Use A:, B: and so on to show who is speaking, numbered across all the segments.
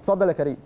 A: اتفضل يا كريم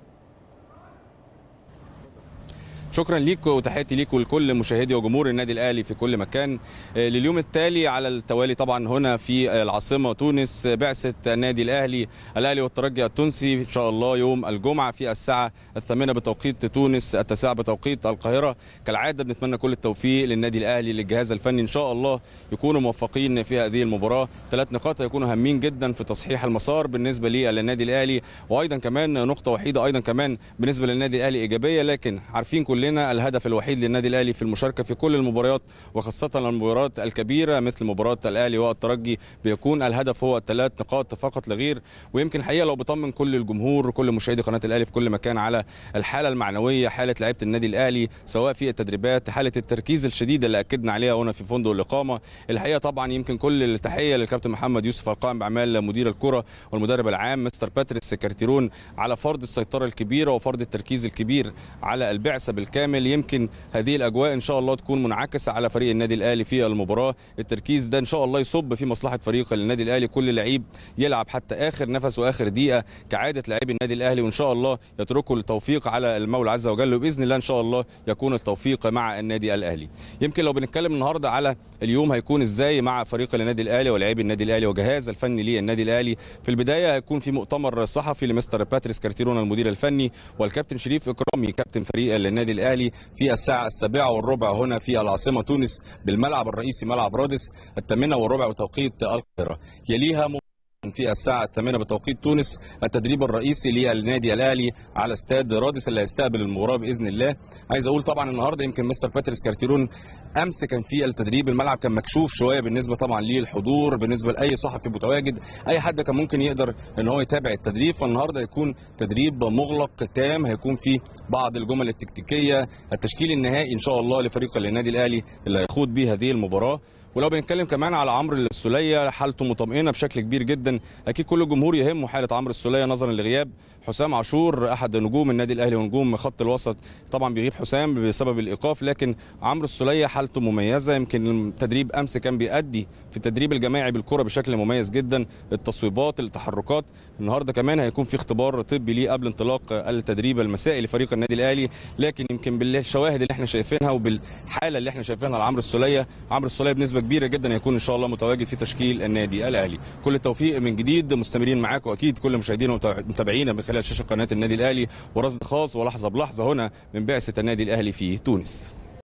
B: شكرا ليك وتحياتي ليك ولكل مشاهدي وجمهور النادي الاهلي في كل مكان لليوم التالي على التوالي طبعا هنا في العاصمه تونس بعثه النادي الاهلي الاهلي والترجي التونسي ان شاء الله يوم الجمعه في الساعه الثامنه بتوقيت تونس التاسعه بتوقيت القاهره كالعاده بنتمنى كل التوفيق للنادي الاهلي للجهاز الفني ان شاء الله يكونوا موفقين في هذه المباراه ثلاث نقاط هيكونوا هامين جدا في تصحيح المسار بالنسبه للنادي الاهلي وايضا كمان نقطه وحيده ايضا كمان بالنسبه للنادي الاهلي ايجابيه لكن عارفين كل كلنا الهدف الوحيد للنادي الاهلي في المشاركه في كل المباريات وخاصه المباريات الكبيره مثل مباراه الاهلي والترجي بيكون الهدف هو الثلاث نقاط فقط لا غير ويمكن الحقيقه لو بطمن كل الجمهور كل مشاهدي قناه الاهلي في كل مكان على الحاله المعنويه حاله لعيبه النادي الاهلي سواء في التدريبات حاله التركيز الشديد اللي اكدنا عليها هنا في فندق الاقامه الحقيقه طبعا يمكن كل التحيه للكابتن محمد يوسف القائم باعمال مدير الكره والمدرب العام مستر باتريس كارتيرون على فرض السيطره الكبيره وفرض التركيز الكبير على البعثه بالكامل يمكن هذه الاجواء ان شاء الله تكون منعكسه على فريق النادي الاهلي في المباراه التركيز ده ان شاء الله يصب في مصلحه فريق النادي الاهلي كل لعيب يلعب حتى اخر نفس واخر دقيقه كعاده لاعبي النادي الاهلي وان شاء الله يتركوا التوفيق على المولى عز وجل وباذن الله ان شاء الله يكون التوفيق مع النادي الاهلي يمكن لو بنتكلم النهارده على اليوم هيكون ازاي مع فريق النادي الاهلي ولاعبي النادي الاهلي وجهاز الفني للنادي الاهلي في البدايه هيكون في مؤتمر صحفي لمستر باتريس كارتيرون المدير الفني والكابتن شريف اكرامي كابتن فريق النادي الاهلي في الساعه السابعه والربع هنا في العاصمه تونس بالملعب الرئيسي ملعب رادس الثامنه والربع بتوقيت القاهره يليها في الساعة الثامنة بتوقيت تونس التدريب الرئيسي للنادي الأهلي على استاد رادس اللي هيستقبل المباراة بإذن الله عايز أقول طبعا النهاردة يمكن مستر باتريس كارتيرون أمس كان في التدريب الملعب كان مكشوف شوية بالنسبة طبعا للحضور بالنسبة لأي صحفي متواجد أي حد كان ممكن يقدر إن هو يتابع التدريب فالنهاردة هيكون تدريب مغلق تام هيكون فيه بعض الجمل التكتيكية التشكيل النهائي إن شاء الله لفريق النادي الأهلي اللي هيخوض به هذه المباراة ولو بنتكلم كمان على عمرو السوليه حالته مطمئنه بشكل كبير جدا اكيد كل الجمهور يهمه حاله عمرو السوليه نظرا لغياب حسام عاشور احد نجوم النادي الاهلي ونجوم خط الوسط طبعا بيغيب حسام بسبب الايقاف لكن عمرو السوليه حالته مميزه يمكن التدريب امس كان بيأدي في التدريب الجماعي بالكره بشكل مميز جدا التصويبات التحركات النهارده كمان هيكون في اختبار طبي ليه قبل انطلاق التدريب المسائي لفريق النادي الاهلي لكن يمكن بالشواهد اللي احنا شايفينها وبالحاله اللي احنا شايفينها لعمرو السوليه عمرو السوليه بنسبه كبيره جدا هيكون ان شاء الله متواجد في تشكيل النادي الاهلي كل التوفيق من جديد مستمرين معاكم اكيد كل مشاهدينا ومتابعينا من خلال شاشه قناه النادي الاهلي ورصد خاص ولحظه بلحظه هنا من بعثه النادي الاهلي في تونس